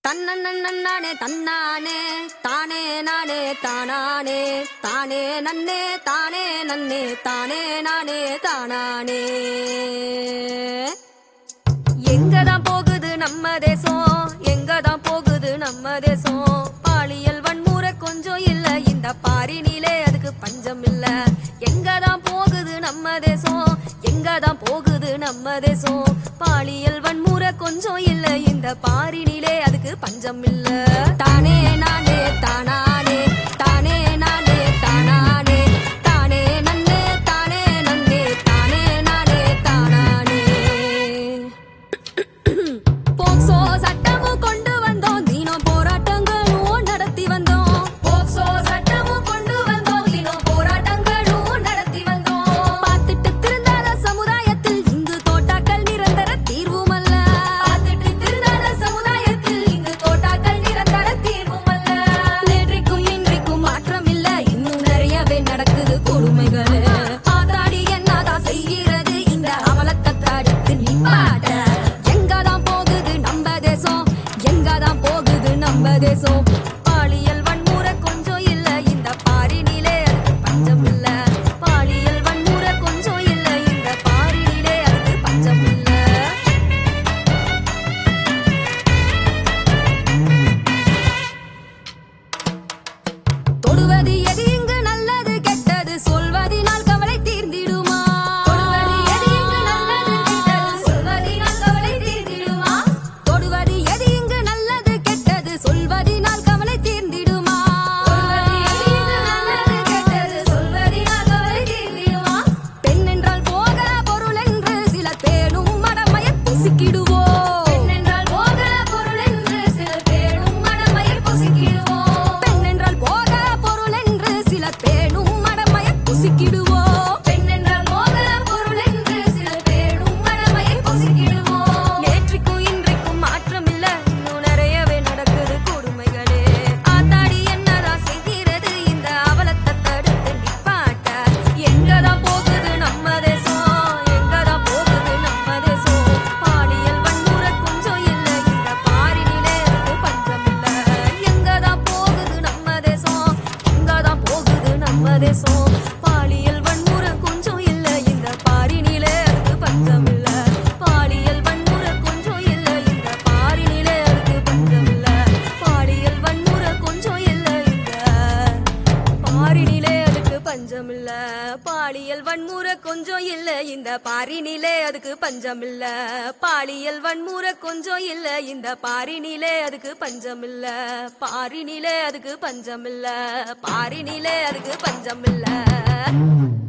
தன்னே தன்னானே தானே நானே தானானே தானே நன்னே தானே நன்னே தானே நானே தானானே எங்கதான் போகுது நம்ம தேசம் எங்கதான் போகுது நம்ம தேசம் பாலியல் வன்முறை கொஞ்சம் இல்ல இந்த பாரினிலே அதுக்கு பஞ்சம் இல்ல எங்கதான் போகுது நம்ம தேசம் எங்கதான் போகுது நம்ம தேசம் பாலியல் வன்முறை கொஞ்சம் இல்ல இந்த பாரினிலே அதுக்கு பஞ்சம் இல்ல தானே நானே தானானே தானே நானே தானானே தானே நன்னே தானே நன்னே தானே நானே தானானே போக்சோ சட்டமும் கொண்டு வந்தோம் தினம் போராட்டங்களும் நடத்தி வந்தோம் போக்சோ சட்டமும் கொண்டு வந்தோம் தினம் போராட்டங்களும் நடத்தி வந்தோம் பார்த்துட்டு திருந்தாத சமுதாயத்தில் இங்கு தோட்டாக்கள் நிரந்தர தீர்வும் அல்ல பார்த்துட்டு திருந்தாத சமுதாயத்தில் இங்கு தோட்டாக்கள் நிரந்தர தீர்வும் அல்ல நேற்றைக்கும் இன்றைக்கும் மாற்றம் இல்ல இன்னும் நிறையவே நடக்குது கொடுமைகள் ஆத்தாடி என்னதான் செய்கிறது இந்த அவலத்தை தடுத்து நிப்பாட்ட எங்கதான் போகுது நம்ம தேசம் எங்கதான் போகுது நம்ம தேசம் பாலியல் வன்முறை கொஞ்சம் இல்ல இந்த பாரினிலே அதுக்கு பஞ்சம் இல்ல பாலியல் வன்முறை கொஞ்சம் இல்ல இந்த பாரினிலே அதுக்கு பஞ்சம் இல்ல தொடுவது எது இங்கு நல்லது கெட்டது சொல்வதினால் கவலை தீர்ந்திடுமா தொடுவது எது இங்கு நல்லது கெட்டது சொல்வதினால் கவலை தீர்ந்திடுமா தொடுவது எது இங்கு நல்லது கெட்டது சொல்வதினால் கவலை தீர்ந்திடுமா தொடுவது எது இங்கு நல்லது கெட்டது சொல்வதினால் கவலை தீர்ந்திடுமா பெண் என்றால் போக பொருள் என்று சில பேணும் மடமையை புசிக்கிடுவோம் பெண் என்றால் போக பொருள் என்று சில பேணும் மடமையை புசிக்கிடுவோம் பெண் என்றால் போக பொருள் என்று சில பேணும் மடமையை புசிக்கிடுவோம் பெண் என்றால் போக பொருள் என்று சில பேணும் மடமையை புசிக்கிடுவோம் நேற்றுக்கும் இன்றைக்கும் மாற்றம் இல்ல இன்னும் நிறையவே நடக்குது கொடுமைகளே ஆத்தாடி என்னதான் செய்கிறது இந்த அவலத்தை தடுத்து நிப்பாட்ட எங்கதான் போகுது நம்ம தேசம் எங்கதான் போகுது நம்ம தேசம் பாலியல் வன்முறை கொஞ்சம் இல்ல இந்த பாரினிலே அதுக்கு பஞ்சம் இல்ல எங்கதான் போகுது நம்ம தேசம் எங்கதான் போகுது நம்ம தேசம் பாலியல் வன்முறை கொஞ்சம் இல்ல இந்த பாரினிலே அதுக்கு பஞ்சம் இல்ல பாலியல் வன்முறை கொஞ்சம் இல்ல இந்த பாரினிலே அதுக்கு பஞ்சம் இல்ல பாலியல் வன்முறை கொஞ்சம் இல்ல இந்த பாரினிலே அதுக்கு பஞ்சம் இல்ல பாலியல் வன்முறை கொஞ்சம் இல்ல இந்த பாரினிலே அதுக்கு பஞ்சம் இல்ல பாலியல் வன்முறை கொஞ்சம் இல்ல இந்த பாரினிலே அதுக்கு பஞ்சம் இல்ல பாரினிலே அதுக்கு பஞ்சம் இல்ல பாரினிலே அதுக்கு பஞ்சம் இல்ல